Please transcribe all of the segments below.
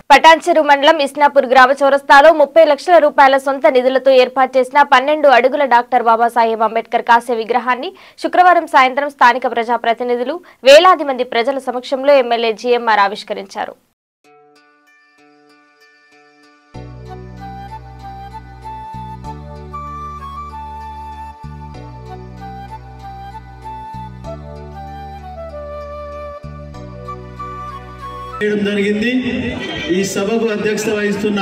పటాన్చెరు మండలం ఇస్నాపూర్ గ్రామ చౌరస్తాలో ముప్పై లక్షల రూపాయల సొంత నిధులతో ఏర్పాటు చేసిన పన్నెండు అడుగుల డాక్టర్ బాబాసాహెబ్ అంబేద్కర్ కాస్య విగ్రహాన్ని శుక్రవారం సాయంత్రం స్థానిక ప్రజాప్రతినిధులు వేలాది మంది ప్రజల సమక్షంలో ఎమ్మెల్యే జీఎంఆర్ ఆవిష్కరించారు చేయడం జరిగింది ఈ సభకు అధ్యక్షత వహిస్తున్న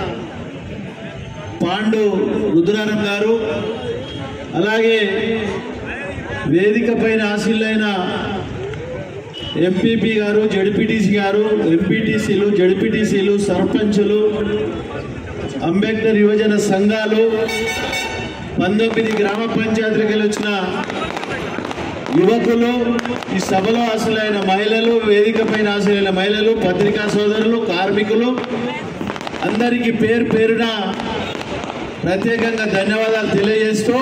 పాండు రుద్రారం గారు అలాగే వేదిక పైన ఆశీలైన ఎంపీపీ గారు జడ్పీటీసీ గారు ఎంపీటీసీలు జడ్పీటీసీలు సర్పంచులు అంబేద్కర్ యువజన సంఘాలు పంతొమ్మిది గ్రామ పంచాయతీలకు వచ్చిన యువకులు ఈ సభలో హాజరైన మహిళలు వేదిక పైన హాజరైన మహిళలు పత్రికా సోదరులు కార్మికులు అందరికీ పేరు పేరున ప్రత్యేకంగా ధన్యవాదాలు తెలియజేస్తూ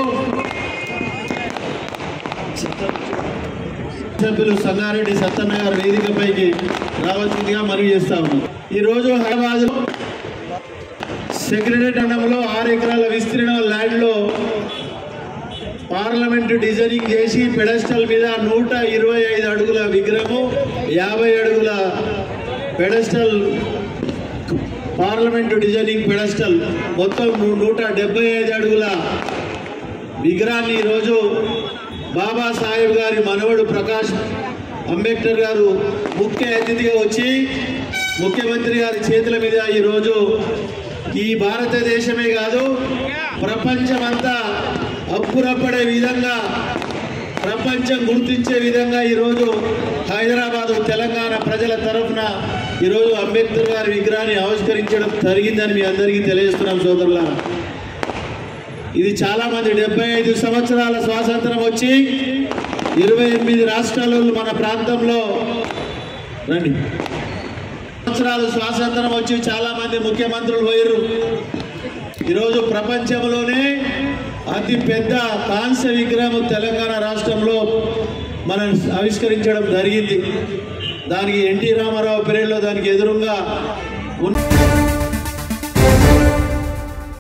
సభ్యులు సంగారెడ్డి సత్తన్న గారు వేదికపైకి రావాల్సిందిగా మనవి చేస్తా ఉన్నాం ఈరోజు హైదరాబాద్ సెక్రటరీ అండంలో ఆరు ఎకరాల విస్తీర్ణ ల్యాండ్లో పార్లమెంట్ డిజైనింగ్ చేసి పెడస్టల్ మీద నూట ఇరవై ఐదు అడుగుల విగ్రహము యాభై అడుగుల పెడస్టల్ పార్లమెంట్ డిజైనింగ్ పెడస్టల్ మొత్తం నూ- నూట డెబ్బై ఐదు అడుగుల విగ్రహాన్ని ఈరోజు బాబాసాహెబ్ గారి మనవడు ప్రకాష్ అంబేద్కర్ గారు ముఖ్య అతిథిగా వచ్చి ముఖ్యమంత్రి గారి చేతుల మీద ఈరోజు ఈ భారతదేశమే కాదు ప్రపంచమంతా అప్పురపడే విధంగా ప్రపంచం గుర్తించే విధంగా ఈరోజు హైదరాబాద్ తెలంగాణ ప్రజల తరఫున ఈరోజు అంబేద్కర్ గారి విగ్రహాన్ని ఆవిష్కరించడం జరిగిందని మీ అందరికీ తెలియజేస్తున్నాం సోదరులారా ఇది చాలా మంది డెబ్బై ఐదు సంవత్సరాల స్వాతంత్రం వచ్చి ఇరవై ఎనిమిది రాష్ట్రాలు మన ప్రాంతంలో రండి సంవత్సరాలు స్వాతంత్రం వచ్చి చాలా మంది ముఖ్యమంత్రులు పోయారు ఈరోజు ప్రపంచంలోనే అతి పెద్ద కాంస్య విగ్రహం తెలంగాణ రాష్ట్రంలో మనం ఆవిష్కరించడం జరిగింది దానికి ఎన్టీ రామారావు పీరియడ్లో దానికి ఎదురుగా